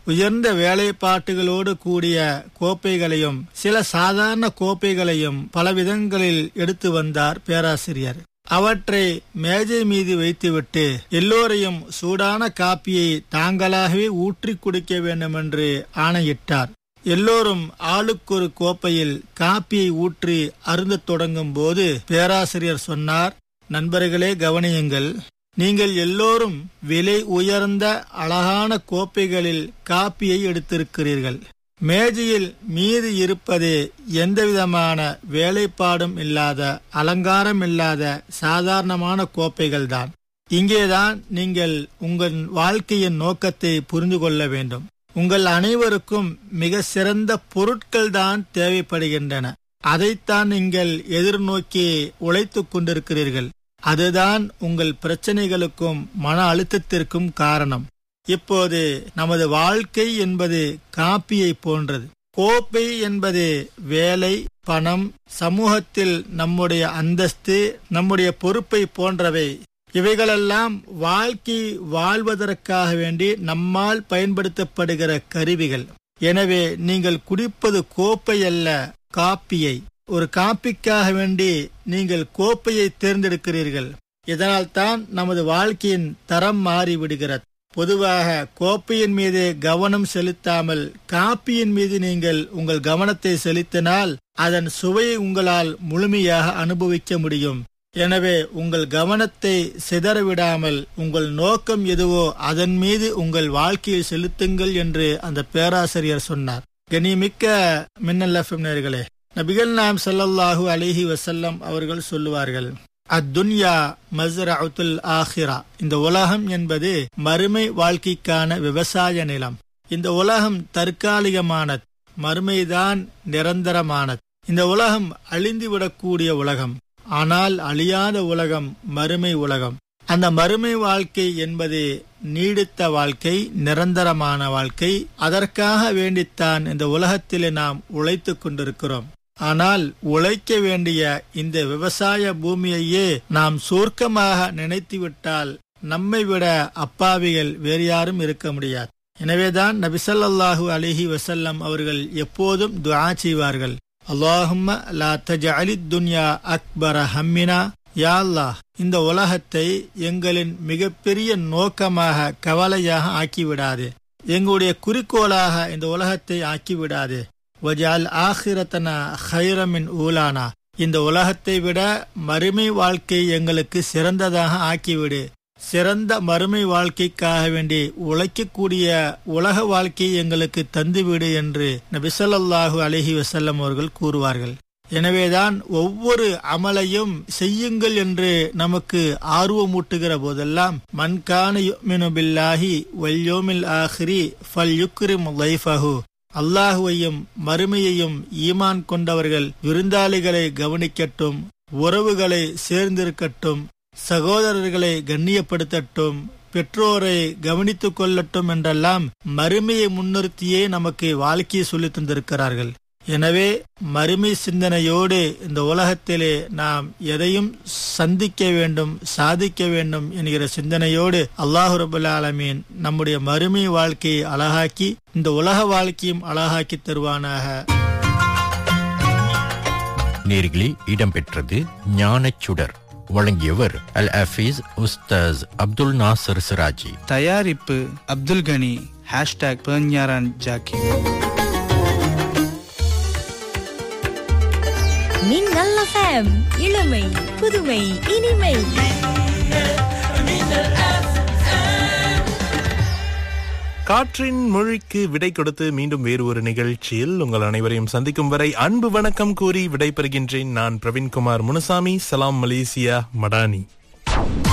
உயர்ந்த வேலைப்பாட்டுகளோடு கூடிய கோப்பைகளையும் சில சாதாரண கோப்பைகளையும் பல விதங்களில் எடுத்து வந்தார் பேராசிரியர் அவற்றை மேஜை மீது வைத்துவிட்டு எல்லோரையும் சூடான காப்பியை தாங்களாகவே ஊற்றி குடிக்க வேண்டுமென்று ஆணையிட்டார் எல்லோரும் ஆளுக்கொரு கோப்பையில் காப்பியை ஊற்றி அருந்தத் தொடங்கும் போது பேராசிரியர் சொன்னார் நண்பர்களே கவனியுங்கள் நீங்கள் எல்லோரும் விலை உயர்ந்த அழகான கோப்பைகளில் காப்பியை எடுத்திருக்கிறீர்கள் மேஜையில் மீது இருப்பது எந்தவிதமான வேலைப்பாடும் இல்லாத அலங்காரம் இல்லாத சாதாரணமான கோப்பைகள்தான் இங்கேதான் நீங்கள் உங்கள் வாழ்க்கையின் நோக்கத்தை புரிந்து கொள்ள வேண்டும் உங்கள் அனைவருக்கும் மிக சிறந்த பொருட்கள் தான் தேவைப்படுகின்றன அதைத்தான் நீங்கள் எதிர்நோக்கி உழைத்துக் கொண்டிருக்கிறீர்கள் அதுதான் உங்கள் பிரச்சனைகளுக்கும் மன அழுத்தத்திற்கும் காரணம் இப்போது நமது வாழ்க்கை என்பது காப்பியை போன்றது கோப்பை என்பது வேலை பணம் சமூகத்தில் நம்முடைய அந்தஸ்து நம்முடைய பொறுப்பை போன்றவை இவைகளெல்லாம் வாழ்க்கை வாழ்வதற்காக வேண்டி நம்மால் பயன்படுத்தப்படுகிற கருவிகள் எனவே நீங்கள் குடிப்பது கோப்பை அல்ல காப்பியை ஒரு காப்பிக்காக வேண்டி நீங்கள் கோப்பையை தேர்ந்தெடுக்கிறீர்கள் இதனால் தான் நமது வாழ்க்கையின் தரம் மாறிவிடுகிறது பொதுவாக கோப்பையின் மீது கவனம் செலுத்தாமல் காப்பியின் மீது நீங்கள் உங்கள் கவனத்தை செலுத்தினால் அதன் சுவையை உங்களால் முழுமையாக அனுபவிக்க முடியும் எனவே உங்கள் கவனத்தை சிதறவிடாமல் உங்கள் நோக்கம் எதுவோ அதன் மீது உங்கள் வாழ்க்கையை செலுத்துங்கள் என்று அந்த பேராசிரியர் சொன்னார் கனிமிக்க மின்னல் நேர்களே நபிகள் நாம் ஸல்லல்லாஹு அலைஹி வசல்லம் அவர்கள் சொல்லுவார்கள் அத்துன்யா மஸ்ரஅத்துல் ஆஹிரா இந்த உலகம் என்பது மறுமை வாழ்க்கைக்கான விவசாய நிலம் இந்த உலகம் தற்காலிகமானது மறுமைதான் நிரந்தரமானது இந்த உலகம் அழிந்துவிடக்கூடிய உலகம் ஆனால் அழியாத உலகம் மறுமை உலகம் அந்த மறுமை வாழ்க்கை என்பது நீடித்த வாழ்க்கை நிரந்தரமான வாழ்க்கை அதற்காக வேண்டித்தான் இந்த உலகத்திலே நாம் உழைத்துக் கொண்டிருக்கிறோம் ஆனால் உழைக்க வேண்டிய இந்த விவசாய பூமியையே நாம் சொர்க்கமாக நினைத்துவிட்டால் நம்மை விட அப்பாவிகள் வேறு யாரும் இருக்க முடியாது எனவேதான் நபிசல்லாஹு அலிஹி வசல்லம் அவர்கள் எப்போதும் துஆ செய்வார்கள் அல்லாஹும்ம லா தஜஅலி துன்யா அக்பர ஹம்மினா யா அல்லாஹ் இந்த உலகத்தை எங்களின் மிகப்பெரிய நோக்கமாக கவலையாக ஆக்கிவிடாது எங்களுடைய குறிக்கோளாக இந்த உலகத்தை ஆக்கிவிடாது வஜால் ஆஹிரத்தனா ஹைரமின் ஊலானா இந்த உலகத்தை விட மறுமை வாழ்க்கை எங்களுக்கு சிறந்ததாக ஆக்கிவிடு சிறந்த மறுமை வாழ்க்கைக்காக வேண்டி உழைக்கக்கூடிய உலக வாழ்க்கையை எங்களுக்கு தந்துவிடு என்று நபிசல்லாஹு அலஹி வசல்லம் அவர்கள் கூறுவார்கள் எனவேதான் ஒவ்வொரு அமலையும் செய்யுங்கள் என்று நமக்கு ஆர்வமூட்டுகிற போதெல்லாம் மன்கான பில்லாஹி வல்யோமில் ஆஹிரி ஃபல் யுக்ரிம் லைஃபஹு அல்லாஹுவையும் மறுமையையும் ஈமான் கொண்டவர்கள் விருந்தாளிகளை கவனிக்கட்டும் உறவுகளை சேர்ந்திருக்கட்டும் சகோதரர்களை கண்ணியப்படுத்தட்டும் பெற்றோரை கவனித்துக் கொள்ளட்டும் என்றெல்லாம் மறுமையை முன்னிறுத்தியே நமக்கு வாழ்க்கையை சொல்லித் தந்திருக்கிறார்கள் எனவே மறுமை சிந்தனையோடு இந்த உலகத்திலே நாம் எதையும் சந்திக்க வேண்டும் சாதிக்க வேண்டும் என்கிற சிந்தனையோடு அல்லாஹு ரபுல் ஆலமீன் நம்முடைய மறுமை வாழ்க்கையை அழகாக்கி இந்த உலக வாழ்க்கையும் அழகாக்கி தருவானாக நேர்களில் இடம்பெற்றது ஞானச்சுடர் வழங்கியவர் அல் அஃபீஸ் உஸ்தாஸ் அப்துல் நாசர் சிராஜி தயாரிப்பு அப்துல் கனி ஹேஷ்டாக் பேஞ்ஞாரான் ஜாக்கி மின்னல் FM இளமை புதுமை இனிமை காற்றின் மொழிக்கு விடை கொடுத்து மீண்டும் வேறு ஒரு நிகழ்ச்சியில் உங்கள் அனைவரையும் சந்திக்கும் வரை அன்பு வணக்கம் கூறி விடைபெறுகின்றேன் நான் பிரவீன்குமார் முனுசாமி சலாம் மலேசியா மடானி